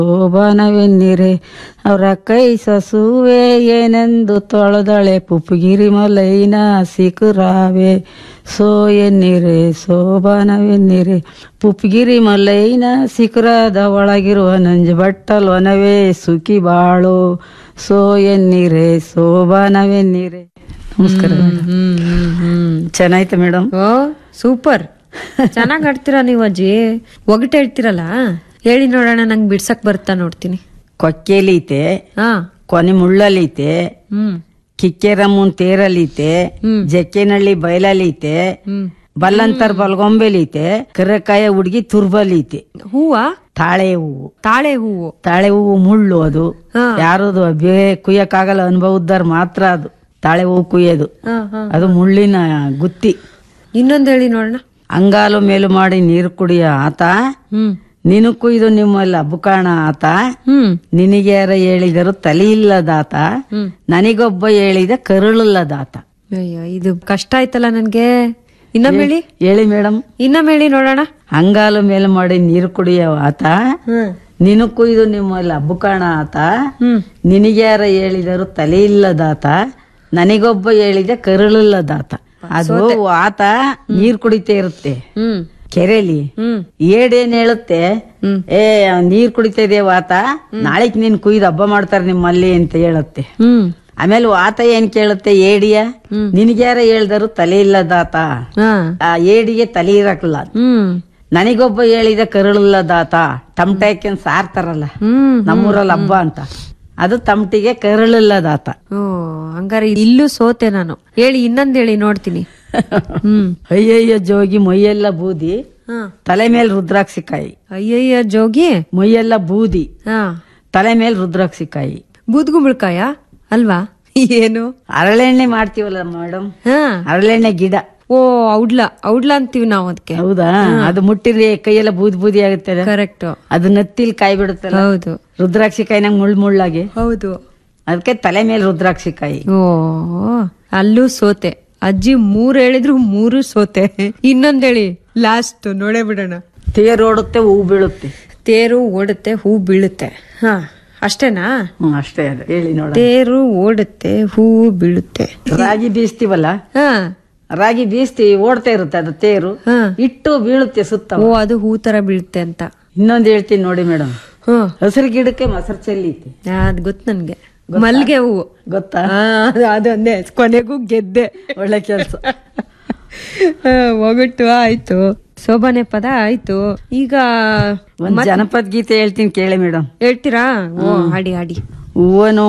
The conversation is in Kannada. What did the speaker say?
ಶೋಭನವೆನ್ನಿರೆ ಅವರ ಕೈ ಸಸುವೆ ಏನೆಂದು ತೊಳೆದಳೆ ಪುಪ್ಪಗಿರಿ ಮಲೈನ ಸಿಕುರಾವೆ ಸೋ ಎನ್ನಿರೆ ಶೋಭನವೆನ್ನಿರೆ ಪುಪ್ಪಗಿರಿ ಮಲೈನ ಸಿಕುರಾದ ಒಳಗಿರುವ ನಂಜು ಬಟ್ಟಲ್ ಒನವೇ ಸುಖಿ ಬಾಳು ಸೋ ಎನ್ನಿರೆ ಶೋಭನವೆನ್ನಿರೆ ನಮಸ್ಕಾರ ಮೇಡಮ್ ಹ್ಮ್ ಹ್ಮ್ ಹ್ಮ್ ಚೆನ್ನಾಯ್ತು ಮೇಡಮ್ ಓ ಸೂಪರ್ ಚೆನ್ನಾಗ್ ಆಡ್ತೀರಾ ನೀವು ಅಜ್ಜಿ ಒಗಟ್ ಹೇಳ್ತೀರಲ್ಲ ಹೇಳಿ ನೋಡೋಣ ನಂಗೆ ಬಿಡ್ಸಕ್ ಬರ್ತಾ ನೋಡ್ತೀನಿ ಕೊಕ್ಕೆಲೀತೆ ಹಾ ಕೊನೆ ಮುಳ್ಳಲೀತೆ ಹ್ಮ್ ಕಿಕ್ಕೆರಮ್ಮನ್ ತೇರಲೀತೆ ಜಕ್ಕೆನಹಳ್ಳಿ ಬಯಲಲೀತೆ ಹ್ಮ್ ಬಲ್ಲಂತರ್ ಬಲ್ಗೊಂಬೆಲೀತೆ ಕರ್ರಕಾಯ ಹುಡ್ಗಿ ತುರ್ಬಲೀತೆ ಹೂವ ತಾಳೆ ಹೂವು ತಾಳೆ ಹೂವು ತಾಳೆ ಹೂವು ಮುಳ್ಳು ಅದು ಹಾ. ಯಾರದು ಬೇ ಕುಯ್ಯಕ್ಕಾಗಲ್ಲ ಅನುಭವದ್ದಾರ ಮಾತ್ರ ಅದು ತಾಳೆ ಹೂವು ಕುಯ್ಯೋದು ಹಾ ಹಾ ಅದು ಮುಳ್ಳಿನ ಗುತ್ತಿ ಇನ್ನೊಂದ್ ಹೇಳಿ ನೋಡೋಣ ಅಂಗಾಲು ಮೇಲು ಮಾಡಿ ನೀರು ಕುಡಿಯ ಆತ ಹ್ಮ್ ನೀನು ಕುಯ್ದು ನಿಮ್ಮಲ್ಲ ಬುಕಾಣ ಆತ ಹ್ಮ್ ನಿನಗೆ ಯಾರ ಹೇಳಿದರು ತಲೆ ಇಲ್ಲದಾತ ಹ್ಮ್. ನನಗೊಬ್ಬ ಹೇಳಿದ ಕರುಳಿಲ್ಲದಾತ ಅಯ್ಯೋ ಇದು ಕಷ್ಟ ಆಯ್ತಲ್ಲ ನನ್ಗೆ ಇನ್ನೊಮ್ಮೆ ಹೇಳಿ ಹೇಳಿ ಮೇಡಮ್ ಇನ್ನೊಮ್ಮೆ ಹೇಳಿ ನೋಡೋಣ ಅಂಗಾಲು ಮೇಲೆ ಮಾಡಿ ನೀರು ಕುಡಿಯೋ ಆತ ಹ್ಮ್ ನೀನು ಕುಯ್ದು ನಿಮ್ಮಲ್ಲಿ ಹಬ್ಬುಕಾಣ ಆತ ಹ್ಮ್ ನಿನಗೆ ಯಾರ ಹೇಳಿದರು ತಲೆ ಇಲ್ಲದಾತ ನನಗೊಬ್ಬ ಹೇಳಿದ ಕರುಳಿಲ್ಲದಾತ ಅದು ಆತ ನೀರ್ ಕುಡಿತಾ ಇರುತ್ತೆ ಹ್ಮ್ ಕೆರೆಲಿ ಹ್ಮ್ ಏಡೇನ್ ಹೇಳುತ್ತೆ ಏ ನೀರ್ ಕುಡಿತಾ ಇದೆಯಾ ಆತ ನಾಳೆಗ್ ನೀನ್ ಕುಯ್ದು ಹಬ್ಬ ಮಾಡ್ತಾರೆ ನಿಮ್ಮಲ್ಲಿ ಅಂತ ಹೇಳುತ್ತೆ ಹ್ಮ್ ಆಮೇಲೆ ಆತ ಏನ್ ಕೇಳುತ್ತೆ ಏಡಿಯ ನಿನಗೆ ಯಾರ ಹೇಳ್ದರು ತಲೆ ಇಲ್ಲದಾತ ಹಾ ಆ ಏಡಿಗೆ ತಲೆ ಇರಕ್ಲ ಹ್ಮ್ ನನಗೊಬ್ಬ ಹೇಳಿದ ಕರುಳಿಲ್ಲದಾತ ಟಮಟೆ ಹಾಕ್ಯಂಡ್ ಸಾರ್ತಾರಲ್ಲ ಹ್ಮ್ ನಮ್ಮೂರಲ್ಲಿ ಹಬ್ಬ ಅಂತ ಅದು ತಮಟಿಗೆ ಕರುಳಿಲ್ಲದಾತ ಓ ಹಂಗಾರೆ ಇಲ್ಲೂ ಸೋತೆ ನಾನು ಹೇಳಿ ಇನ್ನೊಂದ್ ಹೇಳಿ ನೋಡ್ತೀನಿ ಹ್ಮ್ ಅಯ್ಯಯ್ಯ ಜೋಗಿ ಮೈಯೆಲ್ಲ ಬೂದಿ ಹಾ ತಲೆ ಮೇಲೆ ರುದ್ರಾಕ್ಷಿಕಾಯಿ ಅಯ್ಯಯ್ಯ ಜೋಗಿ ಮೈಯೆಲ್ಲ ಬೂದಿ ಹಾ ತಲೆ ಮೇಲೆ ರುದ್ರಾಕ್ಷಿಕಾಯಿ ಬೂದ್ಗುಂಬಳಕಾಯ ಅಲ್ವಾ ಏನು ಹರಳೆಣ್ಣೆ ಮಾಡ್ತೀವಲ್ಲ ಮೇಡಮ್ ಹಾ ಹರಳೆಣ್ಣೆ ಗಿಡ ಓ ಔಡ್ಲ ಔಡ್ಲ ಅಂತೀವಿ ನಾವು ಅದಕ್ಕೆ ಹೌದಾ ಅದು ಮುಟ್ಟಿರಿ ಕೈಯೆಲ್ಲ ಬೂದಿ ಬೂದಿ ಆಗುತ್ತೆ ಕರೆಕ್ಟ್ ಅದು ನತ್ತಿಲ್ ಕಾಯಿ ಬಿಡುತ್ತಲ್ಲ ಹೌದು ರುದ್ರಾಕ್ಷಿಕಾಯಿ ನಂಗೆ ಮುಳ್ ಮುಳ್ಳಾಗಿ ಹೌದು ಅದಕ್ಕೆ ತಲೆ ಮೇಲೆ ರುದ್ರಾಕ್ಷಿಕಾಯಿ ಓ ಅಲ್ಲೂ ಸೋತೆ ಅಜ್ಜಿ ಮೂರ್ ಹೇಳಿದ್ರು ಮೂರು ಸೋತೆ ಇನ್ನೊಂದ್ ಹೇಳಿ ಲಾಸ್ಟ್ ನೋಡೇ ಬಿಡೋಣ ತೇರ್ ಓಡುತ್ತೆ ಹೂ ಬೀಳುತ್ತೆ ತೇರು ಓಡುತ್ತೆ ಹೂ ಬೀಳುತ್ತೆ ಹಾ ಅಷ್ಟೇನಾ ಹ್ಮ್ ಅಷ್ಟೇ ಅದು ಹೇಳಿ ನೋಡ ತೇರು ಓಡುತ್ತೆ ಹೂ ಬೀಳುತ್ತೆ ರಾಗಿ ಬೀಸ್ತೀವಲ್ಲ ಹಾ ರಾಗಿ ಬೀಸ್ತೀವಿ ಓಡ್ತಾ ಇರುತ್ತೆ ಅದು ತೇರು ಹಾ ಇಟ್ಟು ಬೀಳುತ್ತೆ ಸುತ್ತ ಓ ಅದು ಹೂ ತರ ಬೀಳುತ್ತೆ ಅಂತ ಇನ್ನೊಂದ್ ಹೇಳ್ತೀನಿ ನೋಡಿ ಮೇಡಮ್ ಹ್ಮ್ ಹಸಿರು ಗಿಡಕ್ಕೆ ಮೊಸರು ಚೆಲ್ಲೀತಿ ಅದ್ ಗೊತ್ತು ನನ್ಗೆ ಮಲ್ಗೆ ಹೂವು ಗೊತ್ತಾ ಆ, ಅದು- ಅದೊಂದೇ ಕೊನೆಗೂ ಗೆದ್ದೆ ಒಳ್ಳೆ ಕೆಲ್ಸ ಆ, ಒಗಟು ಆಯ್ತು ಶೋಭನೆ ಪದ ಆಯ್ತು ಈಗ ಒಂದ್ ಜನಪದ ಗೀತೆ ಹೇಳ್ತೀನಿ ಕೇಳಿ ಮೇಡಮ್ ಹೇಳ್ತೀರಾ ಓ ಹಾಡಿ ಹಾಡಿ ಹೂವನು